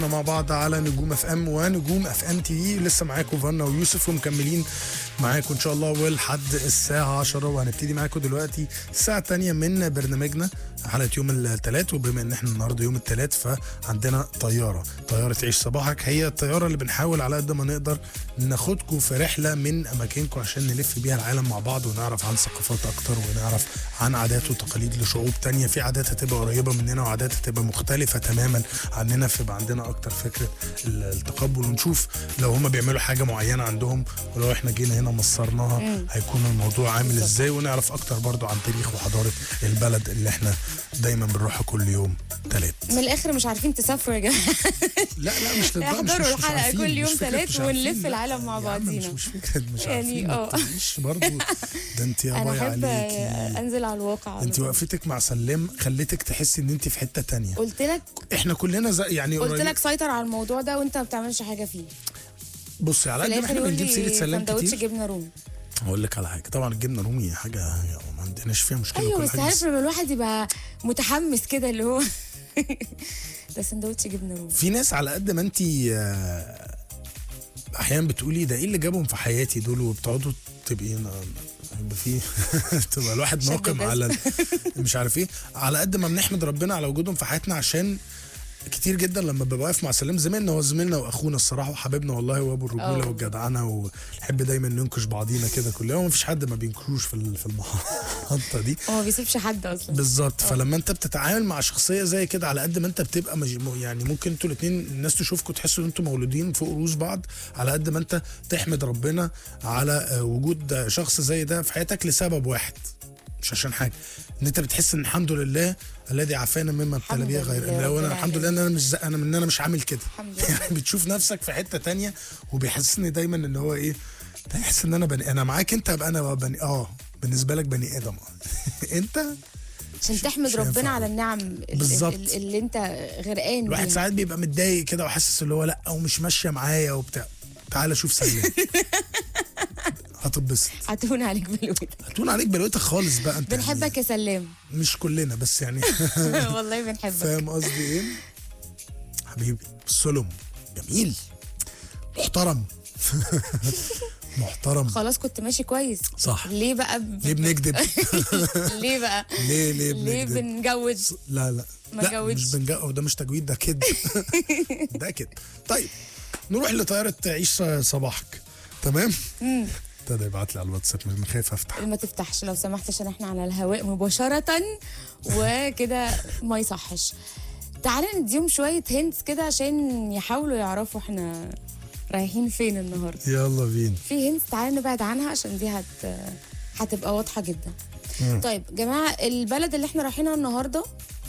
مع بعض على نجوم اف ام ونجوم اف ام تي في لسه معاكم فانا ويوسف ومكملين معاكم ان شاء الله ولحد الساعه 10 وهنبتدي معاكم دلوقتي الساعه الثانيه من برنامجنا حلقه يوم الثلاث وبما ان احنا النهارده يوم الثلاث فعندنا طياره طياره عيش صباحك هي الطياره اللي بنحاول على قد ما نقدر ناخدكم في رحله من اماكنكم عشان نلف بيها العالم مع بعض ونعرف عن ثقافات اكتر ونعرف عن عادات وتقاليد لشعوب تانية في عادات هتبقى قريبه مننا وعادات هتبقى مختلفه تماما عننا فيبقى عندنا اكتر فكره ال- التقبل ونشوف لو هم بيعملوا حاجه معينه عندهم ولو احنا جينا هنا مصرناها هيكون الموضوع عامل ازاي ونعرف اكتر برضو عن تاريخ وحضاره البلد اللي احنا دايما بنروحها كل يوم تلات من الاخر مش عارفين تسافروا يا جماعه لا لا مش للدرجة، مش- احضروا مش الحلقة عارفين، كل مش يوم فكرة تلات مش ونلف عارفين، لا. العالم مع يا عم مش بعضينا. مش فكره مش يعني عارفين ما اه. تقوليش برضو ده انت يا انا باي احب عليكي انزل على الواقع على انت طول. وقفتك مع سلام خلتك تحسي ان انت في حته تانية قلت لك احنا كلنا زي يعني قلت قريب- لك سيطر على الموضوع ده وانت ما بتعملش حاجه فيه بصي على في قد ما الاخر احنا يقول بنجيب سيره لي سلام سندوتش كتير جبنه رومي هقول لك على حاجه طبعا الجبنه رومي حاجه ما عندناش فيها مشكله ايوه كل بس حاجه عارف لما الواحد يبقى متحمس كده اللي هو ده سندوتش جبنه رومي في ناس على قد ما انت آه، احيانا بتقولي ده ايه اللي جابهم في حياتي دول وبتقعدوا تبقي يبقى في تبقى الواحد شد ناقم وجذب. على ال- مش عارف ايه على قد ما بنحمد ربنا على وجودهم في حياتنا عشان كتير جدا لما ببقى واقف مع سلام زميلنا هو زميلنا واخونا الصراحه وحبيبنا والله هو ابو الرجوله اه. والجدعنه ونحب دايما ننكش بعضينا كده كلنا وما فيش حد ما بينكشوش في ال- في المحطه دي هو ما بيسيبش حد اصلا بالظبط فلما انت بتتعامل مع شخصيه زي كده على قد ما انت بتبقى مج... يعني ممكن انتوا الاثنين الناس تشوفكم تحسوا ان انتوا مولودين فوق رؤوس بعض على قد ما انت تحمد ربنا على آه، وجود شخص زي ده في حياتك لسبب واحد مش عشان حاجه ان انت بتحس ان الحمد لله الذي عافانا مما ابتلى الحمد به غير لله لو رب انا الحمد لله ان انا مش زي- انا ان انا مش عامل كده الحمد لله. يعني بتشوف نفسك في حته تانية وبيحسسني دايما ان هو ايه تحس ان انا بني انا معاك انت ابقى انا بني اه بالنسبه لك بني ادم انت عشان مش- تحمد مش ربنا هينفع. على النعم ال- بالظبط. ال- اللي انت غرقان الواحد بيها. ساعات بيبقى متضايق كده وحاسس اللي هو لا ومش ماشيه معايا وبتاع تعالى شوف سلام هتتبسط هتهون عليك بالوقت هتقول عليك بلوتك خالص بقى انت بنحبك يا سلام يعني مش كلنا بس يعني والله بنحبك فاهم قصدي ايه حبيبي السلم جميل محترم محترم خلاص كنت ماشي كويس صح ليه بقى ب... ليه بنكذب ليه بقى ليه ليه ليه بنكذب بنجوز لا لا ما لا جودش. مش بنجو ده مش تجويد ده كده ده كده طيب نروح لطيارة عيش صباحك تمام ابتدى يبعت لي على الواتساب من خايف افتح ما تفتحش لو سمحت عشان احنا على الهواء مباشرة وكده ما يصحش تعالى نديهم شوية هنتس كده عشان يحاولوا يعرفوا احنا رايحين فين النهاردة يلا بينا في هنتس تعالى نبعد عنها عشان دي هت هتبقى واضحة جدا طيب جماعة البلد اللي احنا رايحينها النهاردة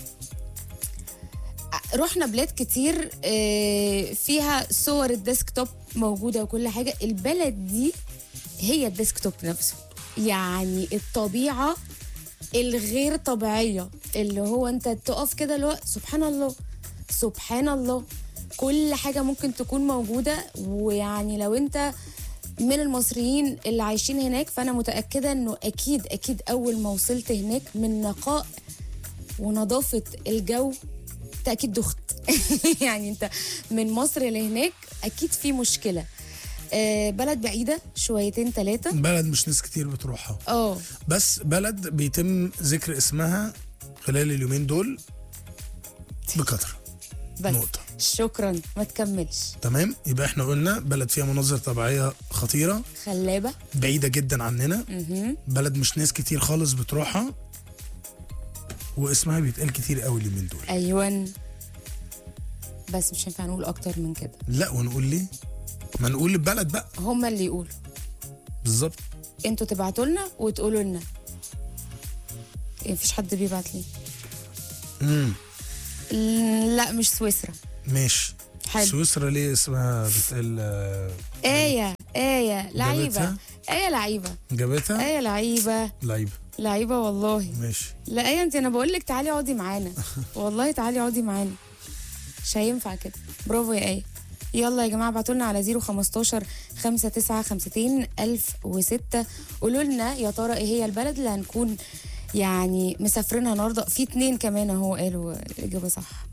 رحنا بلاد كتير آه، فيها صور الديسكتوب موجودة وكل حاجة البلد دي هي الديسكتوب نفسه يعني الطبيعة الغير طبيعية اللي هو انت تقف كده اللي هو سبحان الله سبحان الله كل حاجة ممكن تكون موجودة ويعني لو انت من المصريين اللي عايشين هناك فانا متأكدة انه اكيد اكيد اول ما وصلت هناك من نقاء ونظافة الجو انت اكيد دخت يعني انت من مصر لهناك اكيد في مشكلة آه، بلد بعيدة شويتين ثلاثة بلد مش ناس كتير بتروحها اه بس بلد بيتم ذكر اسمها خلال اليومين دول بكثرة بس نقطة. شكرا ما تكملش تمام يبقى احنا قلنا بلد فيها مناظر طبيعية خطيرة خلابة بعيدة جدا عننا مهم. بلد مش ناس كتير خالص بتروحها واسمها بيتقال كتير قوي اليومين دول ايوه بس مش هينفع نقول اكتر من كده لا ونقول ليه ما نقول البلد بقى هما اللي يقولوا بالظبط انتوا تبعتوا لنا وتقولوا لنا إيه، مفيش حد بيبعت لي امم لا مش سويسرا ماشي حلو سويسرا ليه اسمها بتقال آه، آية آية لعيبة جابتها؟ آية لعيبة جابتها آية لعيبة لعيبه لعيبة والله ماشي لا آية انت انا بقول لك تعالي اقعدي معانا والله تعالي اقعدي معانا مش هينفع كده برافو يا آية يلا يا جماعة ابعتوا لنا على 015 5952 1006 قولوا لنا يا ترى ايه هي البلد اللي هنكون يعني مسافرينها النهارده في اتنين كمان اهو قالوا الإجابة صح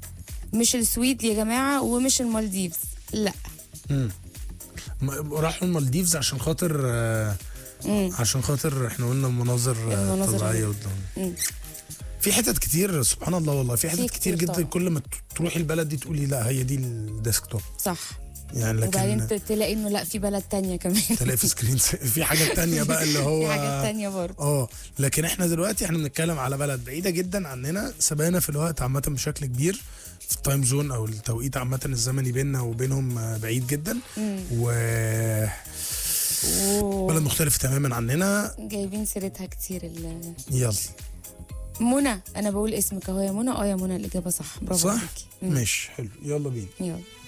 مش السويد يا جماعه ومش المالديفز لا مم. م- راحوا المالديفز عشان خاطر آه، مم. عشان خاطر احنا قلنا مناظر آه، المناظر طبيعيه دي. قدام مم. في حتت كتير سبحان الله والله في حتت في كتير كتير جدا طبعا. كل ما ت- تروحي البلد دي تقولي لا هي دي الديسكتوب صح يعني وبعدين لكن ت- تلاقي انه لا في بلد تانية كمان تلاقي في سكرين س- في حاجه تانية بقى اللي هو في حاجات تانية برضه اه لكن احنا دلوقتي احنا بنتكلم على بلد بعيده جدا عننا سبقنا في الوقت عامه بشكل كبير في التايم زون او التوقيت عامه الزمني بيننا وبينهم آه، بعيد جدا و أوه. بلد مختلف تماما عننا جايبين سيرتها كتير ال- يلا منى انا بقول اسمك اهو يا منى اه يا منى الاجابه صح برافو صح عليكي مم. ماشي حلو يلا بينا يلا